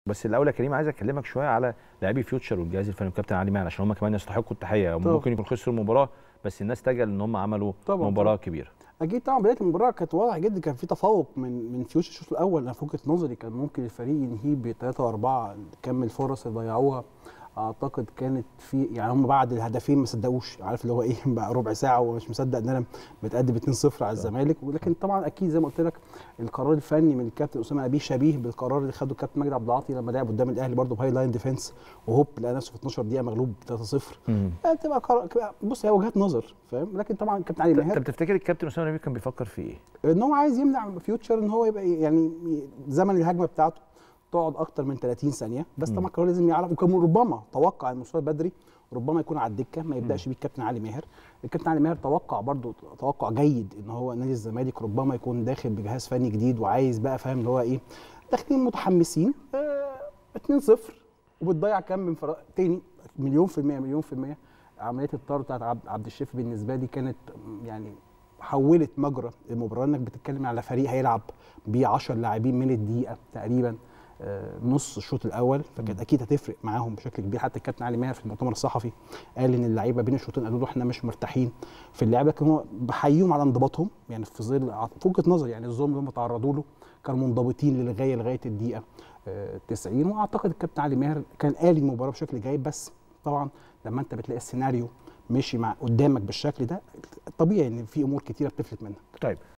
بس الاول يا كريم عايز اكلمك شويه على لاعبي فيوتشر والجهاز الفني والكابتن علي ماهر عشان هم كمان يستحقوا التحيه هم طبعا. ممكن يكون خسروا المباراه بس الناس تجل ان هم عملوا طبعا، مباراه طبعا. كبيره اكيد طبعا بدايه المباراه كانت واضح جدا كان في تفوق من من فيوتشر الشوط الاول انا في وجهه نظري كان ممكن الفريق ينهيه ب 3 و4 كم الفرص اللي ضيعوها اعتقد كانت في يعني هم بعد الهدفين ما صدقوش عارف اللي هو ايه بقى ربع ساعه ومش مصدق ان انا متقدم 2-0 على الزمالك ولكن طبعا اكيد زي ما قلت لك القرار الفني من الكابتن اسامه ابي شبيه بالقرار اللي خده الكابتن مجدي عبد العاطي لما لعب قدام الاهلي برده بهاي لاين ديفense وهوب لقى نفسه في 12 دقيقه مغلوب 3-0 تبقى قرار بص هي وجهات نظر فاهم لكن طبعا الكابتن علي ماهر انت بتفتكر الكابتن اسامه نبيل كان بيفكر في ايه؟ ان هو عايز يمنع فيوتشر ان هو يبقى يعني زمن الهجمه بتاعته تقعد اكتر من 30 ثانيه بس طبعا كان لازم يعرف وكان ربما توقع المستوى بدري ربما يكون على الدكه ما يبداش بيه الكابتن علي ماهر الكابتن علي ماهر توقع برضو توقع جيد ان هو نادي الزمالك ربما يكون داخل بجهاز فني جديد وعايز بقى فاهم اللي هو ايه داخلين متحمسين آه 2-0 وبتضيع كام من فرق تاني مليون في المية مليون في المية عمليه الطرد بتاعت عبد عبد الشافي بالنسبه لي كانت يعني حولت مجرى المباراه انك بتتكلم على فريق هيلعب ب 10 لاعبين من الدقيقه تقريبا آه، نص الشوط الاول فكانت اكيد هتفرق معاهم بشكل كبير حتى الكابتن علي ماهر في المؤتمر الصحفي قال ان اللعيبه بين الشوطين قالوا له احنا مش مرتاحين في اللعب لكن هو بحييهم على انضباطهم يعني في ظل في وجهه نظري يعني الظلم اللي هم تعرضوا له كانوا منضبطين للغايه لغايه الدقيقه آه، 90 واعتقد الكابتن علي ماهر كان قال المباراه بشكل جيد بس طبعا لما انت بتلاقي السيناريو ماشي مع قدامك بالشكل ده طبيعي ان في امور كتيره بتفلت منك طيب